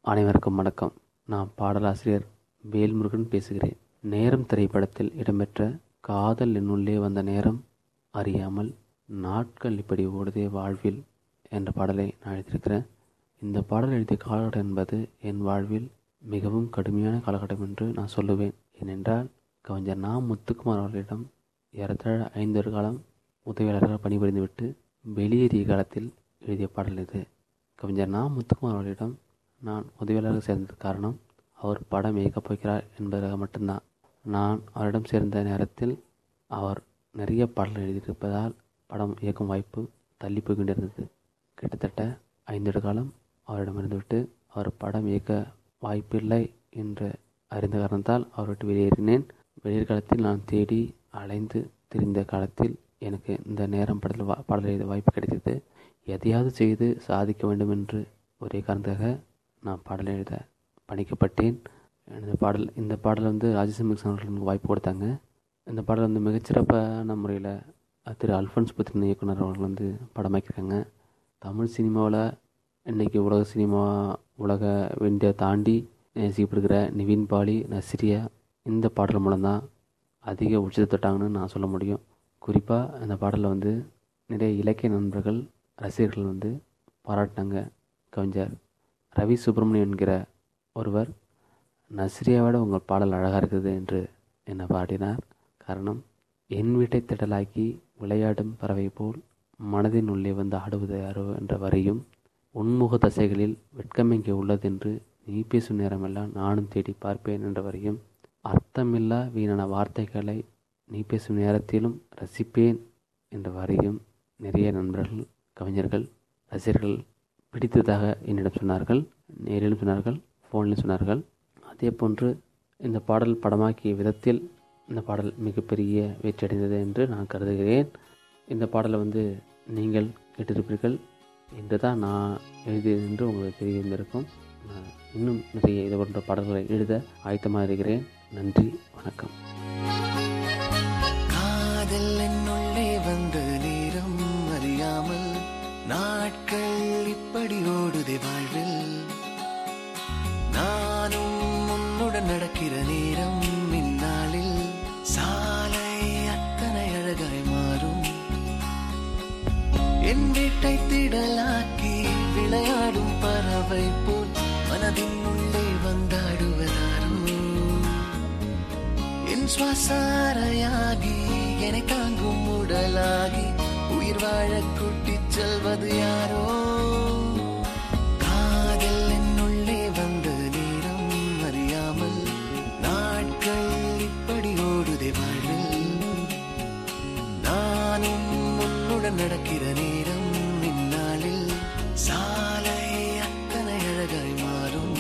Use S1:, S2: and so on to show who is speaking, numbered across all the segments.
S1: அனைவருக்கும் வணக்கம் நான் பாடலாசிரியர் வேல்முருகன் பேசுகிறேன் நேரம் திரைப்படத்தில் இடம்பெற்ற காதல் என்னுள்ளே வந்த நேரம் அறியாமல் நாட்கள் இப்படி ஓடுதே வாழ்வில் என்ற பாடலை நான் எழுதியிருக்கிறேன் இந்த பாடல் எழுதிய காலகட்டம் என்பது என் வாழ்வில் மிகவும் கடுமையான காலகட்டம் என்று நான் சொல்லுவேன் ஏனென்றால் கவிஞர் நா முத்துக்குமார் அவர்களிடம் ஏறத்தாழ ஐந்து வருட காலம் உதவியாளராக பணிபுரிந்துவிட்டு வெளியேறிய காலத்தில் எழுதிய பாடல் இது கவிஞர் நா முத்துக்குமார் அவர்களிடம் நான் உதவியாளராக சேர்ந்தது காரணம் அவர் படம் இயக்கப் போகிறார் என்பதற்காக மட்டும்தான் நான் அவரிடம் சேர்ந்த நேரத்தில் அவர் நிறைய பாடல்கள் எழுதியிருப்பதால் படம் இயக்கும் வாய்ப்பு தள்ளி போய் கொண்டிருந்தது கிட்டத்தட்ட ஐந்து காலம் அவரிடமிருந்து விட்டு அவர் படம் இயக்க வாய்ப்பில்லை என்று அறிந்த காரணத்தால் அவர் விட்டு வெளியேறினேன் வெளியேறு காலத்தில் நான் தேடி அலைந்து திரிந்த காலத்தில் எனக்கு இந்த நேரம் படத்தில் வா பாடல் எழுத வாய்ப்பு கிடைத்தது எதையாவது செய்து சாதிக்க வேண்டும் என்று ஒரே காரணத்துக்காக நான் பாடல் எழுத பணிக்கப்பட்டேன் இந்த பாடல் இந்த பாடல் வந்து ராஜேஷ் மிக்ஸ் அவர்கள் எனக்கு வாய்ப்பு கொடுத்தாங்க இந்த பாடல் வந்து மிகச்சிறப்பான முறையில் திரு அல்ஃபன்ஸ் புத்திரன் இயக்குனர் அவர்கள் வந்து படமாக்கியிருக்காங்க தமிழ் சினிமாவில் இன்றைக்கி உலக சினிமா உலக இந்தியா தாண்டி நேசிக்கப்படுகிற நிவின் பாலி நஸ்ரியா இந்த பாடல் மூலம்தான் அதிக உச்சத்தை தொட்டாங்கன்னு நான் சொல்ல முடியும் குறிப்பாக இந்த பாடலில் வந்து நிறைய இலக்கிய நண்பர்கள் ரசிகர்கள் வந்து பாராட்டினாங்க கவிஞர் ரவி சுப்பிரமணியம் என்கிற ஒருவர் நஸ்ரியாவோட உங்கள் பாடல் அழகாக இருக்குது என்று என்னை பாடினார் காரணம் என் வீட்டை திடலாக்கி விளையாடும் பறவை போல் மனதின் உள்ளே வந்து ஆடுவது யாரோ என்ற வரியும் உன்முக தசைகளில் வெட்கம் இங்கே உள்ளதென்று நீ பேசும் நேரமெல்லாம் நானும் தேடி பார்ப்பேன் என்ற வரியும் அர்த்தமில்லா வீணான வார்த்தைகளை நீ பேசும் நேரத்திலும் ரசிப்பேன் என்ற வரியும் நிறைய நண்பர்கள் கவிஞர்கள் ரசிகர்கள் பிடித்ததாக என்னிடம் சொன்னார்கள் நேரிலும் சொன்னார்கள் ஃபோனிலும் சொன்னார்கள் அதே போன்று இந்த பாடல் படமாக்கிய விதத்தில் இந்த பாடல் மிகப்பெரிய வெற்றி அடைந்தது என்று நான் கருதுகிறேன் இந்த பாடலை வந்து நீங்கள் கேட்டிருப்பீர்கள் என்று தான் நான் எழுதியது என்று உங்களுக்கு தெரிந்திருக்கும் நான் இன்னும் நிறைய இது போன்ற பாடல்களை எழுத ஆயத்தமாக இருக்கிறேன் நன்றி வணக்கம்
S2: காதல் என்னுள்ளே வந்த நேரம் அறியாமல் நாட்கள் இப்படி ஓடுதே வாழ்வில் நானும் உன்னுடன் நடக்கிற நேரம் இந்நாளில் சாலை அத்தனை அழகாய் மாறும் என் வீட்டை திடலாக்கி விளையாடும் பறவை போல் மனதின் உள்ளே வந்தாடுவதாரோ என் சுவாசாரையாகி என்னை தாங்கும் உடலாகி உயிர் வாழ கூட்டிச் செல்வது யாரோ காதல் என்னுள்ளே வந்த நேரம் அறியாமல் நாட்கள் இப்படி ஓடுதே வாழ்வில் நானும் உன்னுடன் நடக்கிற நேரம் இந்நாளில் சாலை அத்தனை அழகாய் மாறும்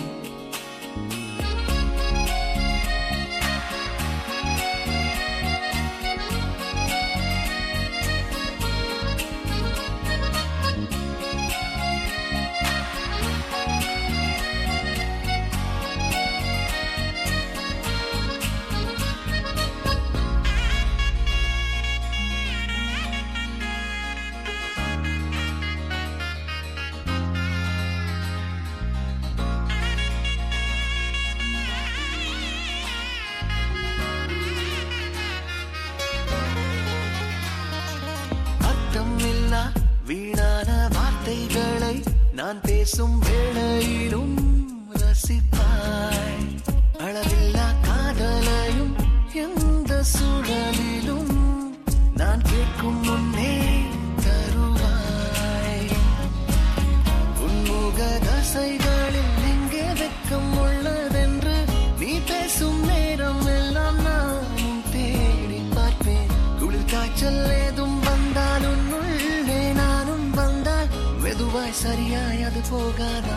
S2: அர்த்தம் இல்லா வீணான வார்த்தைகளை நான் பேசும் வேளையிலும் ரசிப்பாய் அளவில்லா காதலையும் எந்த சூழலிலும் நான் கேட்கும் முன்னே தருவாய் உன்முக தசைகளில் எங்கே வெக்கம் உள்ளதென்று நீ பேசும் நேரம் எல்லாம் நானும் தேடி பார்ப்பேன் குளிர் காய்ச்சல் ஏதும் வந்தால் உன்னுள்ளே நானும் வந்தால் மெதுவாய் சரியாய் அது போகாதா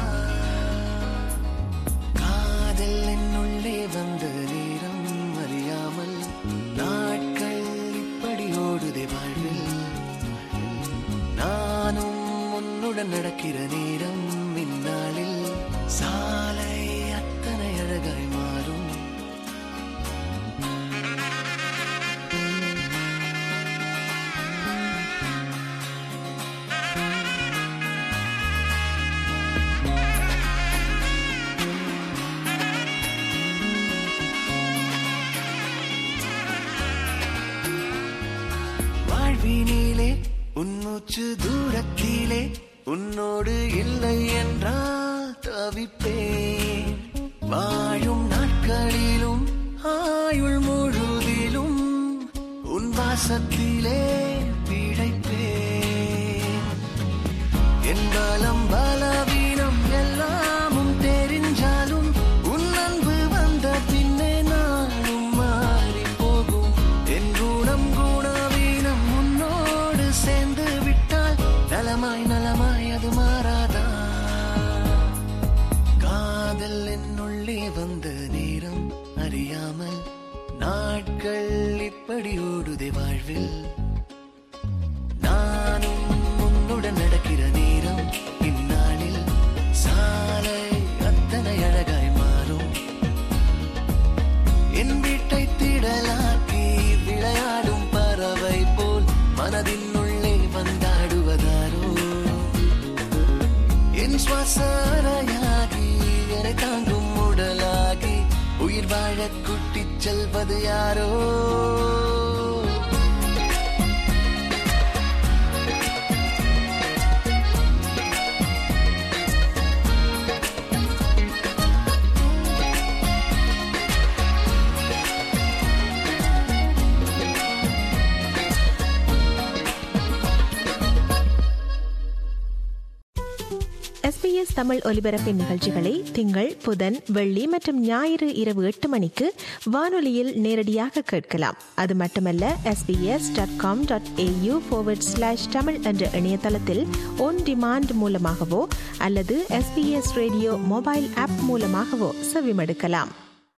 S2: காதல் என்னுள்ளே வந்த நேரம் அறியாமல் நாட்கள் இப்படி ஓடுதே வாழ்வில் நானும் உன்னுடன் நடக்கிற நேரம் இந்நாளில் சாலை அத்தனை அழகாய் மாறும் உன்மூச்சு தூரத்திலே உன்னோடு இல்லை என்றால் தவிப்பேன் வாழும் நாட்களிலும் ஆயுள் முழுதிலும் உன் வாசத்திலே பிழைப்பேன் என் பலம் பலவீனம் எல்லாமும் தெரிஞ்சாலும் உன் அன்பு வந்த பின்னே நானும் மாறி போகும் என் குணம் குணவீனம் உன்னோடு சேர்ந்து விட்டால் நலமாய் நலமாய் அது மாறாதா காதல் என்னுள்ளே வந்த நேரம் அறியாமல் நாட்கள் இப்படி ஓடுதே வாழ்வில் நானும் உன்னுடன் நடக்கிற நேரம் இந்நாளில் சாலை அத்தனை அழகாய் மாறும் என் வீட்டை திடலாக்கி விளையாடும் பறவை போல் மனதின் உள்ளே வந்தாடுவதாரோ என் சுவாச அறையாகி என்னை தாங்கும் உடலாகி உயிர் வாழ கூட்டிச் செல்வது யாரோ
S3: எஸ்பிஎஸ் தமிழ் ஒலிபரப்பின் நிகழ்ச்சிகளை திங்கள் புதன் வெள்ளி மற்றும் ஞாயிறு இரவு எட்டு மணிக்கு வானொலியில் நேரடியாக கேட்கலாம் அது மட்டுமல்ல SBS dot com dot AU slash Tamil என்ற இணையதளத்தில் ஒன் டிமாண்ட் மூலமாகவோ அல்லது எஸ்பிஎஸ் ரேடியோ மொபைல் ஆப் மூலமாகவோ செவிமடுக்கலாம்